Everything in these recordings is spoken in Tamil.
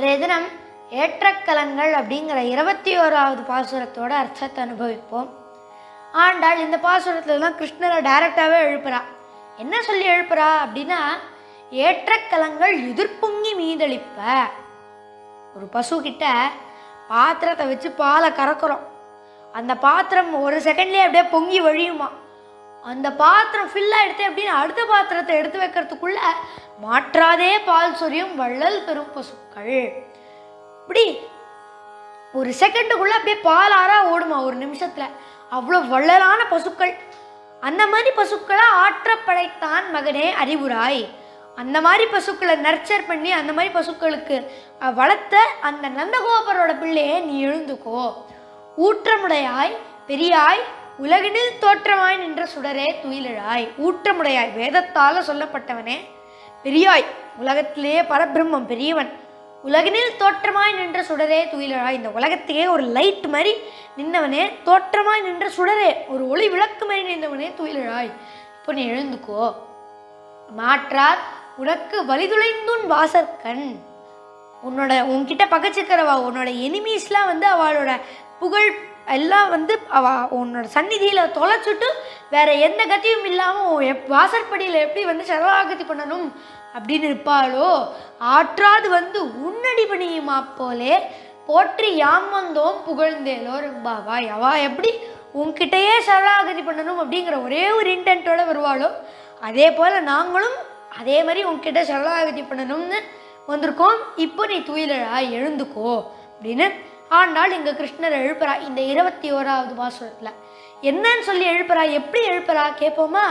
இன்றைய தினம் ஏற்றக்கலங்கள் அப்படிங்கிற இருபத்தி ஓராவது பாசுரத்தோட அர்த்தத்தை அனுபவிப்போம் ஆண்டாள் இந்த பாசுரத்துல தான் கிருஷ்ணரை டைரக்டாகவே எழுப்புறா என்ன சொல்லி எழுப்புறா அப்படின்னா ஏற்றக்கலங்கள் எதிர்பொங்கி மீதளிப்ப ஒரு பசு கிட்ட பாத்திரத்தை வச்சு பாலை கறக்குறோம் அந்த பாத்திரம் ஒரு செகண்ட்லேயே அப்படியே பொங்கி வழியுமா அந்த பாத்திரம் ஃபில் ஆகிடுது அப்படின்னு அடுத்த பாத்திரத்தை எடுத்து வைக்கிறதுக்குள்ள மாற்றாதே பால் சொரியும் வள்ளல் பெரும் பசுக்கள் இப்படி ஒரு செகண்டுக்குள்ள அப்படியே பால் ஆறா ஓடுமா ஒரு நிமிஷத்துல அவ்வளோ வள்ளலான பசுக்கள் அந்த மாதிரி பசுக்களை ஆற்ற படைத்தான் மகனே அறிவுராய் அந்த மாதிரி பசுக்களை நர்ச்சர் பண்ணி அந்த மாதிரி பசுக்களுக்கு அஹ், வளர்த்த அந்த நந்தகோபரோட பிள்ளையே நீ எழுந்துக்கோ ஊற்றமுடையாய் பெரியாய் உலகினில் தோற்றமாய் நின்ற சுடரே துயிலழாய் ஊற்றமுடையாய் வேதத்தால சொல்லப்பட்டவனே பெரியாய் உலகத்திலேயே பரபிரம்மம் பெரியவன் உலகினில் தோற்றமாய் நின்ற சுடரே துயிலழாய் இந்த உலகத்தையே ஒரு லைட் மாதிரி நின்னவனே தோற்றமாய் நின்ற சுடரே ஒரு ஒளி விளக்கு மாதிரி நின்றவனே துயிலழாய் இப்போ நீ எழுந்துக்கோ மாற்றார் உனக்கு வலிதுளைந்துன் வாசற்கண் உன்னோட உன்கிட்ட பகச்சிக்கிறவா உன்னோட எனிமீஸ்லாம் வந்து அவளோட புகழ் எல்லாம் வந்து அவ உன்னோட சந்நிதியில் தொலைச்சிட்டு வேற எந்த கத்தியும் இல்லாமல் எப் வாசற்படியில் எப்படி வந்து சரணாகதி பண்ணணும் அப்படின்னு இருப்பாளோ ஆற்றாது வந்து உன்னடி பணியுமா போலே போற்றி யாம் வந்தோம் புகழ்ந்தேலோ பாவாய் அவா எப்படி உன்கிட்டயே சரணாகதி பண்ணணும் அப்படிங்கிற ஒரே ஒரு இன்டென்ட்டோட வருவாளோ அதே போல் நாங்களும் அதே மாதிரி உன்கிட்ட சரணாகதி பண்ணணும்னு வந்திருக்கோம் இப்போ நீ துயிலழா எழுந்துக்கோ அப்படின்னு ஆண்டாள் இங்கே கிருஷ்ணர் எழுப்புறா இந்த இருபத்தி ஓராவது பாசுரத்தில் என்னன்னு சொல்லி எழுப்புறா எப்படி எழுப்புறா கேட்போமா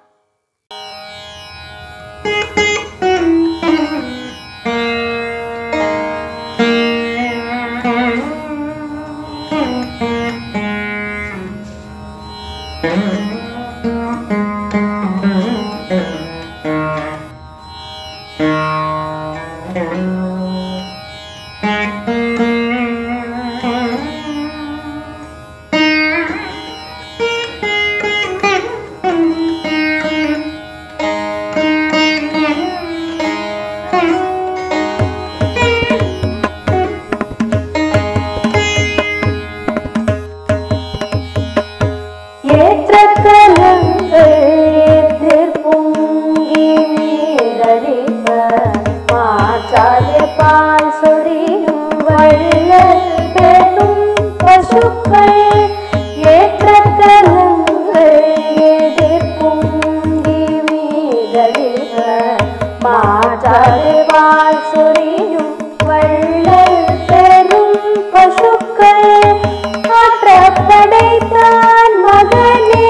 ஏற்ற கலங்கள் எதிர்பொங்கி நீரழிப்ப மாற்றாதே பால் சொரியும் வள்ளல் பெரும் பசுக்கள் ஏற்ற கலங்கள் எதிர்பொங்கி நீரழிப்ப மாற்றாதே பால் சொரியும் வள்ளல் பெரும் பசுக்கள் ஆற்ற படைத்தான் மகனே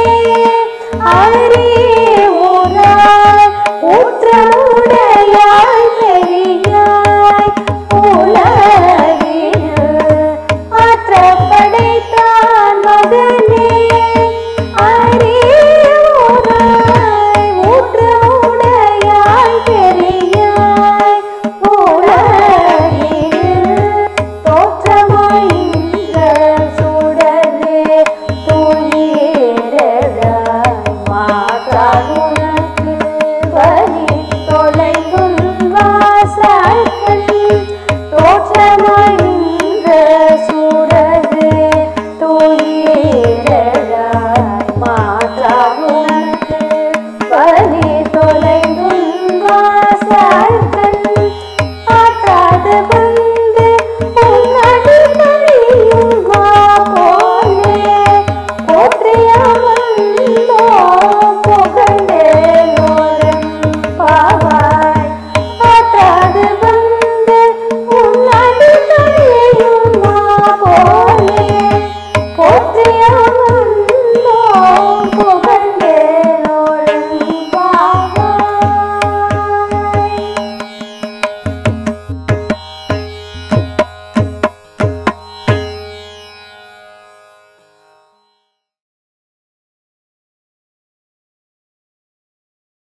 அறிவுராய் ஊற்றமுடையாய் பெரியாய் உலகில் ஆற்ற படைத்தான் மகனே அறிவுராய் ஊற்றமுடையாய் பெரியாய் உலகில் தோற்றமாய் நின்ற சுடரே துயிலழாய் மாற்றான் உனக்கு வழி தொலைக்கும் வாசற்கண் தோற்றமாய் நின்ற சுடரே துயிலழாய் மாற்றான் உனக்கு வழி தொலைக்கும் வாசற்கண்